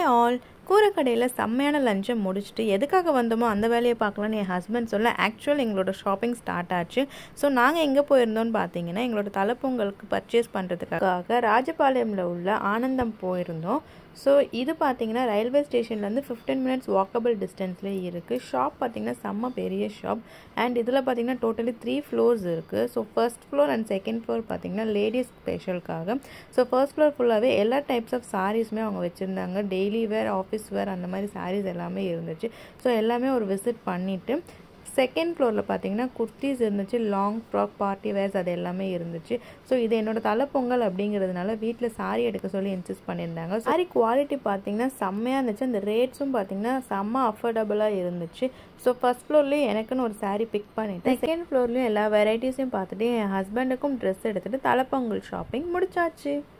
hi all கூரைக்கடையில் செம்மையான லஞ்சை முடிச்சுட்டு எதுக்காக வந்தோமோ அந்த வேலையை பார்க்கலான்னு என் ஹஸ்பண்ட் சொல்ல ஆக்சுவல் எங்களோட ஷாப்பிங் ஸ்டார்ட் ஆச்சு ஸோ நாங்கள் எங்கே போயிருந்தோம்னு பார்த்தீங்கன்னா எங்களோட தலைப்பொங்கலுக்கு பர்ச்சேஸ் பண்ணுறதுக்காக ராஜபாளையமில் உள்ள ஆனந்தம் போயிருந்தோம் ஸோ இது பார்த்தீங்கன்னா ரயில்வே ஸ்டேஷன்லேருந்து ஃபிஃப்டீன் மினிட்ஸ் வாக்கபிள் டிஸ்டன்ஸ்லேயே இருக்குது ஷாப் பார்த்தீங்கன்னா செம்ம பெரிய ஷாப் அண்ட் இதில் பார்த்தீங்கன்னா டோட்டலி த்ரீ ஃப்ளோர்ஸ் இருக்குது so first floor and second floor பார்த்தீங்கன்னா லேடிஸ் ஸ்பெஷலுக்காக ஸோ ஃபர்ஸ்ட் ஃப்ளோர் ஃபுல்லாகவே எல்லா டைப்ஸ் ஆஃப் சாரீஸுமே அவங்க வச்சுருந்தாங்க டெய்லி வேர் ஆஃபீஸ் வேர் அந்த மாதிரி சாரீஸ் எல்லாமே இருந்துச்சு ஸோ எல்லாமே ஒரு விசிட் பண்ணிவிட்டு செகண்ட் ஃப்ளோரில் பார்த்தீங்கன்னா குர்த்திஸ் இருந்துச்சு லாங் ஃப்ராக் பார்ட்டி வேர்ஸ் அது எல்லாமே இருந்துச்சு ஸோ இது என்னோட தலைப்பொங்கல் அப்படிங்கிறதுனால வீட்டில் சாரி எடுக்க சொல்லி இன்சிஸ்ட் பண்ணியிருந்தாங்க சாரி குவாலிட்டி பார்த்தீங்கன்னா செம்மையாக இருந்துச்சு அந்த ரேட்ஸும் பார்த்தீங்கன்னா செம்ம அஃபோர்டபுளாக இருந்துச்சு ஸோ ஃபஸ்ட் ஃப்ளோர்லேயும் எனக்குன்னு ஒரு சாரீ பிக் பண்ணிட்டேன் செகண்ட் ஃப்ளோர்லேயும் எல்லா வெரைட்டிஸையும் பார்த்துட்டு என் ஹஸ்பண்டுக்கும் ட்ரெஸ் எடுத்துகிட்டு தலைப்பொங்கல் ஷாப்பிங் முடிச்சாச்சு